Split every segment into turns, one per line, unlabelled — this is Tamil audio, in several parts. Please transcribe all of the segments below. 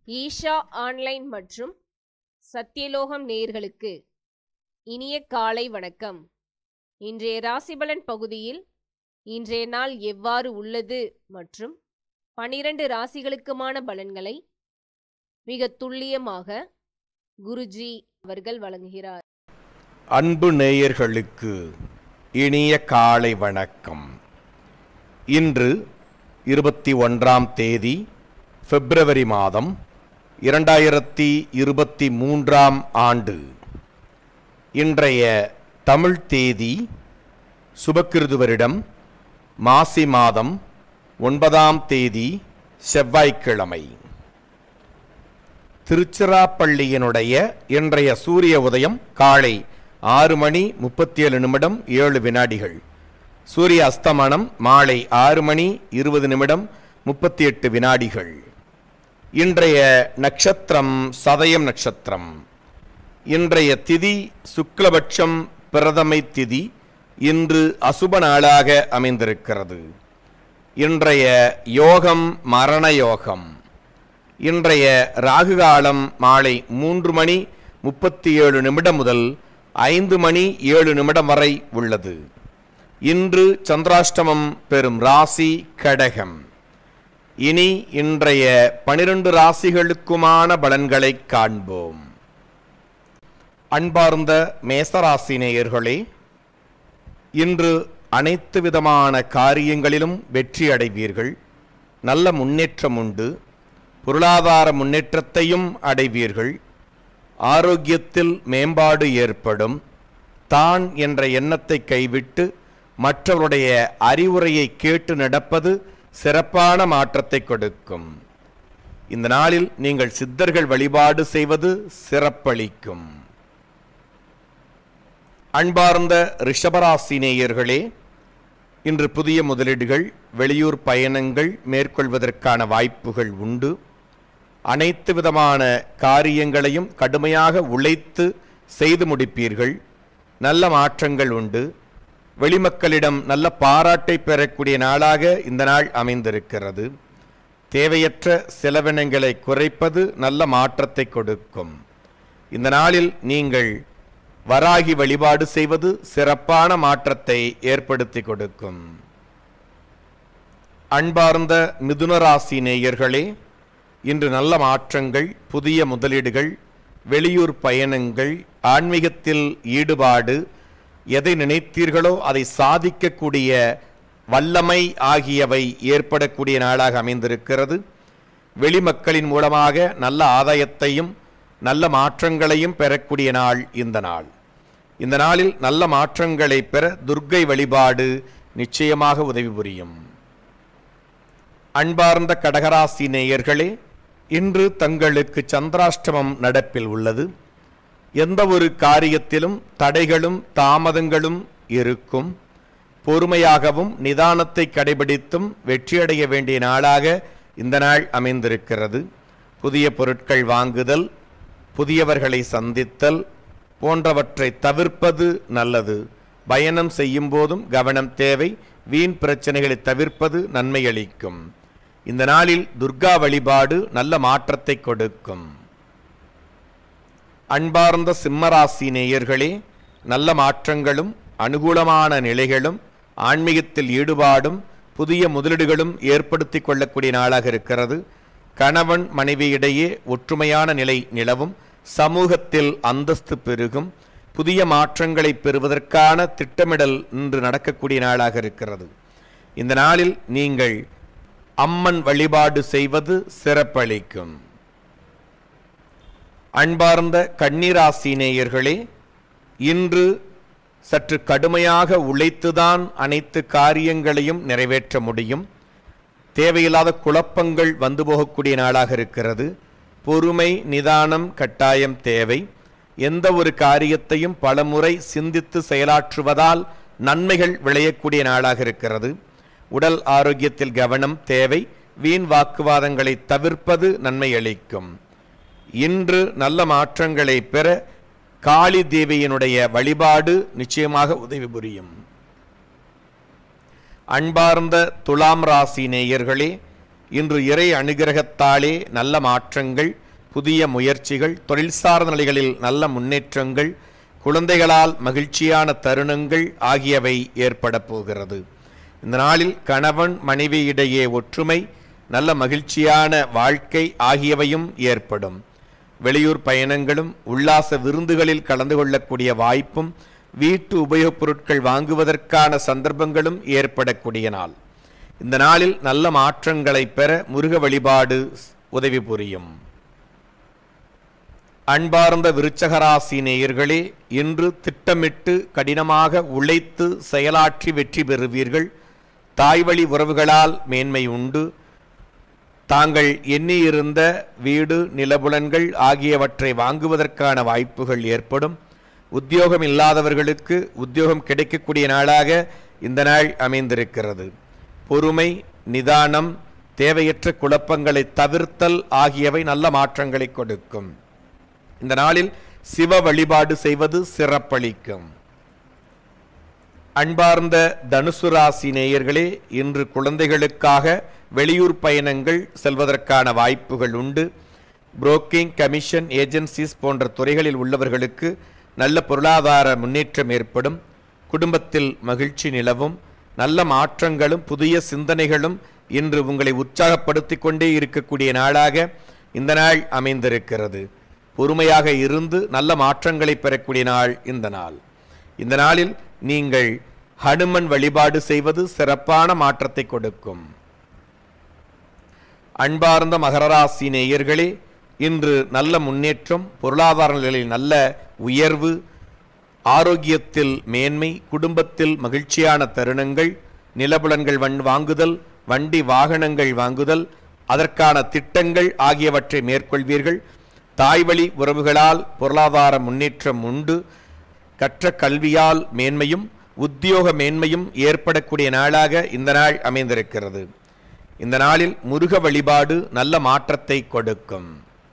ஈஷா ஆன்லைன் மற்றும் சத்தியலோகம் நேயர்களுக்கு இனிய காலை வணக்கம் இன்றைய ராசிபலன் பகுதியில் இன்றைய நாள் எவ்வாறு உள்ளது மற்றும் பனிரெண்டு ராசிகளுக்குமான பலன்களை மிக துல்லியமாக குருஜி அவர்கள் வழங்குகிறார்
அன்பு நேயர்களுக்கு இனிய காலை வணக்கம் இன்று இருபத்தி ஒன்றாம் தேதி பிப்ரவரி மாதம் இரண்டாயிரத்தி இருபத்தி மூன்றாம் ஆண்டு இன்றைய தமிழ் தேதி சுபக்கிருது வருடம் மாசி மாதம் ஒன்பதாம் தேதி செவ்வாய்க்கிழமை திருச்சிராப்பள்ளியினுடைய இன்றைய சூரிய உதயம் காலை ஆறு மணி முப்பத்தி ஏழு நிமிடம் ஏழு வினாடிகள் சூரிய அஸ்தமனம் மாலை ஆறு மணி இருபது நிமிடம் முப்பத்தி எட்டு வினாடிகள் இன்றைய நட்சத்திரம் சதயம் நட்சத்திரம் இன்றைய திதி சுக்லபட்சம் பிரதமை திதி இன்று அசுப நாளாக அமைந்திருக்கிறது இன்றைய யோகம் மரண யோகம் இன்றைய ராகு காலம் மாலை மூன்று மணி முப்பத்தி ஏழு நிமிடம் முதல் ஐந்து மணி ஏழு நிமிடம் வரை உள்ளது இன்று சந்திராஷ்டமம் பெறும் ராசி கடகம் இனி இன்றைய பனிரெண்டு ராசிகளுக்குமான பலன்களை காண்போம் அன்பார்ந்த மேசராசி நேயர்களே இன்று அனைத்து விதமான காரியங்களிலும் வெற்றி அடைவீர்கள் நல்ல முன்னேற்றம் உண்டு பொருளாதார முன்னேற்றத்தையும் அடைவீர்கள் ஆரோக்கியத்தில் மேம்பாடு ஏற்படும் தான் என்ற எண்ணத்தை கைவிட்டு மற்றவருடைய அறிவுரையை கேட்டு நடப்பது சிறப்பான மாற்றத்தை கொடுக்கும் இந்த நாளில் நீங்கள் சித்தர்கள் வழிபாடு செய்வது சிறப்பளிக்கும் அன்பார்ந்த ரிஷபராசி நேயர்களே இன்று புதிய முதலீடுகள் வெளியூர் பயணங்கள் மேற்கொள்வதற்கான வாய்ப்புகள் உண்டு அனைத்து விதமான காரியங்களையும் கடுமையாக உழைத்து செய்து முடிப்பீர்கள் நல்ல மாற்றங்கள் உண்டு வெளிமக்களிடம் நல்ல பாராட்டை பெறக்கூடிய நாளாக இந்த நாள் அமைந்திருக்கிறது தேவையற்ற செலவினங்களை குறைப்பது நல்ல மாற்றத்தை கொடுக்கும் இந்த நாளில் நீங்கள் வராகி வழிபாடு செய்வது சிறப்பான மாற்றத்தை ஏற்படுத்தி கொடுக்கும் அன்பார்ந்த மிதுனராசி நேயர்களே இன்று நல்ல மாற்றங்கள் புதிய முதலீடுகள் வெளியூர் பயணங்கள் ஆன்மீகத்தில் ஈடுபாடு எதை நினைத்தீர்களோ அதை சாதிக்கக்கூடிய வல்லமை ஆகியவை ஏற்படக்கூடிய நாளாக அமைந்திருக்கிறது வெளிமக்களின் மூலமாக நல்ல ஆதாயத்தையும் நல்ல மாற்றங்களையும் பெறக்கூடிய நாள் இந்த நாள் இந்த நாளில் நல்ல மாற்றங்களை பெற துர்க்கை வழிபாடு நிச்சயமாக உதவி புரியும் அன்பார்ந்த கடகராசி நேயர்களே இன்று தங்களுக்கு சந்திராஷ்டமம் நடப்பில் உள்ளது எந்த ஒரு காரியத்திலும் தடைகளும் தாமதங்களும் இருக்கும் பொறுமையாகவும் நிதானத்தை கடைபிடித்தும் வெற்றியடைய வேண்டிய நாளாக இந்த நாள் அமைந்திருக்கிறது புதிய பொருட்கள் வாங்குதல் புதியவர்களை சந்தித்தல் போன்றவற்றை தவிர்ப்பது நல்லது பயணம் செய்யும் போதும் கவனம் தேவை வீண் பிரச்சனைகளை தவிர்ப்பது நன்மை அளிக்கும் இந்த நாளில் துர்கா வழிபாடு நல்ல மாற்றத்தை கொடுக்கும் அன்பார்ந்த சிம்மராசி நேயர்களே நல்ல மாற்றங்களும் அனுகூலமான நிலைகளும் ஆன்மீகத்தில் ஈடுபாடும் புதிய முதலீடுகளும் ஏற்படுத்தி கொள்ளக்கூடிய நாளாக இருக்கிறது கணவன் மனைவியிடையே ஒற்றுமையான நிலை நிலவும் சமூகத்தில் அந்தஸ்து பெருகும் புதிய மாற்றங்களை பெறுவதற்கான திட்டமிடல் இன்று நடக்கக்கூடிய நாளாக இருக்கிறது இந்த நாளில் நீங்கள் அம்மன் வழிபாடு செய்வது சிறப்பளிக்கும் அன்பார்ந்த கன்னிராசி நேயர்களே இன்று சற்று கடுமையாக உழைத்துதான் அனைத்து காரியங்களையும் நிறைவேற்ற முடியும் தேவையில்லாத குழப்பங்கள் வந்து போகக்கூடிய நாளாக இருக்கிறது பொறுமை நிதானம் கட்டாயம் தேவை எந்த ஒரு காரியத்தையும் பலமுறை சிந்தித்து செயலாற்றுவதால் நன்மைகள் விளையக்கூடிய நாளாக இருக்கிறது உடல் ஆரோக்கியத்தில் கவனம் தேவை வீண் வாக்குவாதங்களை தவிர்ப்பது நன்மை அளிக்கும் இன்று நல்ல மாற்றங்களை பெற காளி தேவியினுடைய வழிபாடு நிச்சயமாக உதவி புரியும் அன்பார்ந்த துலாம் ராசி நேயர்களே இன்று இறை அனுகிரகத்தாலே நல்ல மாற்றங்கள் புதிய முயற்சிகள் தொழில் சார்ந்த நிலைகளில் நல்ல முன்னேற்றங்கள் குழந்தைகளால் மகிழ்ச்சியான தருணங்கள் ஆகியவை ஏற்பட போகிறது இந்த நாளில் கணவன் மனைவியிடையே ஒற்றுமை நல்ல மகிழ்ச்சியான வாழ்க்கை ஆகியவையும் ஏற்படும் வெளியூர் பயணங்களும் உல்லாச விருந்துகளில் கலந்து கொள்ளக்கூடிய வாய்ப்பும் வீட்டு உபயோகப் பொருட்கள் வாங்குவதற்கான சந்தர்ப்பங்களும் ஏற்படக்கூடிய நாள் இந்த நாளில் நல்ல மாற்றங்களை பெற முருக வழிபாடு உதவி புரியும் அன்பார்ந்த விருச்சகராசி நேயர்களே இன்று திட்டமிட்டு கடினமாக உழைத்து செயலாற்றி வெற்றி பெறுவீர்கள் தாய்வழி உறவுகளால் மேன்மை உண்டு தாங்கள் எண்ணியிருந்த வீடு நிலபுலன்கள் ஆகியவற்றை வாங்குவதற்கான வாய்ப்புகள் ஏற்படும் உத்தியோகம் இல்லாதவர்களுக்கு உத்தியோகம் கிடைக்கக்கூடிய நாளாக இந்த நாள் அமைந்திருக்கிறது பொறுமை நிதானம் தேவையற்ற குழப்பங்களை தவிர்த்தல் ஆகியவை நல்ல மாற்றங்களை கொடுக்கும் இந்த நாளில் சிவ வழிபாடு செய்வது சிறப்பளிக்கும் அன்பார்ந்த தனுசு ராசி நேயர்களே இன்று குழந்தைகளுக்காக வெளியூர் பயணங்கள் செல்வதற்கான வாய்ப்புகள் உண்டு புரோக்கிங் கமிஷன் ஏஜென்சிஸ் போன்ற துறைகளில் உள்ளவர்களுக்கு நல்ல பொருளாதார முன்னேற்றம் ஏற்படும் குடும்பத்தில் மகிழ்ச்சி நிலவும் நல்ல மாற்றங்களும் புதிய சிந்தனைகளும் இன்று உங்களை உற்சாகப்படுத்திக் கொண்டே இருக்கக்கூடிய நாளாக இந்த நாள் அமைந்திருக்கிறது பொறுமையாக இருந்து நல்ல மாற்றங்களை பெறக்கூடிய நாள் இந்த நாள் இந்த நாளில் நீங்கள் ஹனுமன் வழிபாடு செய்வது சிறப்பான மாற்றத்தை கொடுக்கும் அன்பார்ந்த மகரராசி நேயர்களே இன்று நல்ல முன்னேற்றம் பொருளாதார நிலையில் நல்ல உயர்வு ஆரோக்கியத்தில் மேன்மை குடும்பத்தில் மகிழ்ச்சியான தருணங்கள் நிலபுலன்கள் வன் வாங்குதல் வண்டி வாகனங்கள் வாங்குதல் அதற்கான திட்டங்கள் ஆகியவற்றை மேற்கொள்வீர்கள் தாய்வழி உறவுகளால் பொருளாதார முன்னேற்றம் உண்டு கற்ற கல்வியால் மேன்மையும் உத்தியோக மேன்மையும் ஏற்படக்கூடிய நாளாக இந்த நாள் அமைந்திருக்கிறது இந்த நாளில் முருக வழிபாடு நல்ல மாற்றத்தை கொடுக்கும்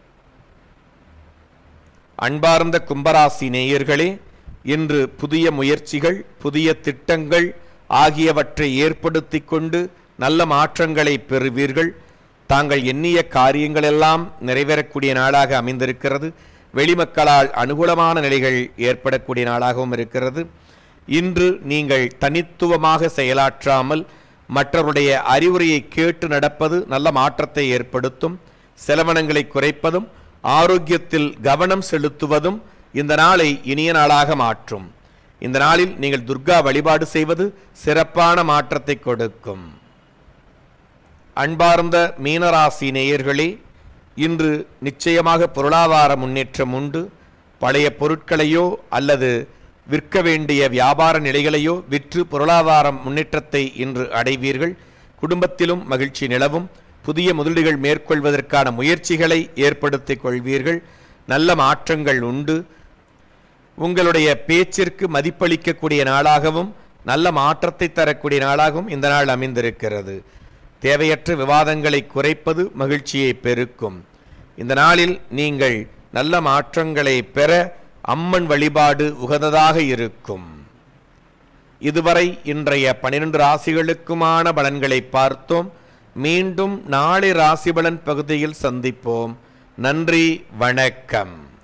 அன்பார்ந்த கும்பராசி நேயர்களே இன்று புதிய முயற்சிகள் புதிய திட்டங்கள் ஆகியவற்றை ஏற்படுத்தி கொண்டு நல்ல மாற்றங்களை பெறுவீர்கள் தாங்கள் எண்ணிய காரியங்களெல்லாம் நிறைவேறக்கூடிய நாளாக அமைந்திருக்கிறது வெளிமக்களால் அனுகூலமான நிலைகள் ஏற்படக்கூடிய நாளாகவும் இருக்கிறது இன்று நீங்கள் தனித்துவமாக செயலாற்றாமல் மற்றவருடைய அறிவுரையை கேட்டு நடப்பது நல்ல மாற்றத்தை ஏற்படுத்தும் செலவனங்களை குறைப்பதும் ஆரோக்கியத்தில் கவனம் செலுத்துவதும் இந்த நாளை இனிய நாளாக மாற்றும் இந்த நாளில் நீங்கள் துர்கா வழிபாடு செய்வது சிறப்பான மாற்றத்தை கொடுக்கும் அன்பார்ந்த மீனராசி நேயர்களே இன்று நிச்சயமாக பொருளாதார முன்னேற்றம் உண்டு பழைய பொருட்களையோ அல்லது விற்க வேண்டிய வியாபார நிலைகளையோ விற்று பொருளாதார முன்னேற்றத்தை இன்று அடைவீர்கள் குடும்பத்திலும் மகிழ்ச்சி நிலவும் புதிய முதலீடுகள் மேற்கொள்வதற்கான முயற்சிகளை ஏற்படுத்திக் கொள்வீர்கள் நல்ல மாற்றங்கள் உண்டு உங்களுடைய பேச்சிற்கு மதிப்பளிக்கக்கூடிய நாளாகவும் நல்ல மாற்றத்தை தரக்கூடிய நாளாகவும் இந்த நாள் அமைந்திருக்கிறது தேவையற்ற விவாதங்களை குறைப்பது மகிழ்ச்சியை பெருக்கும் இந்த நாளில் நீங்கள் நல்ல மாற்றங்களை பெற அம்மன் வழிபாடு உகந்ததாக இருக்கும் இதுவரை இன்றைய பனிரெண்டு ராசிகளுக்குமான பலன்களை பார்த்தோம் மீண்டும் நாளை ராசி பலன் பகுதியில் சந்திப்போம் நன்றி வணக்கம்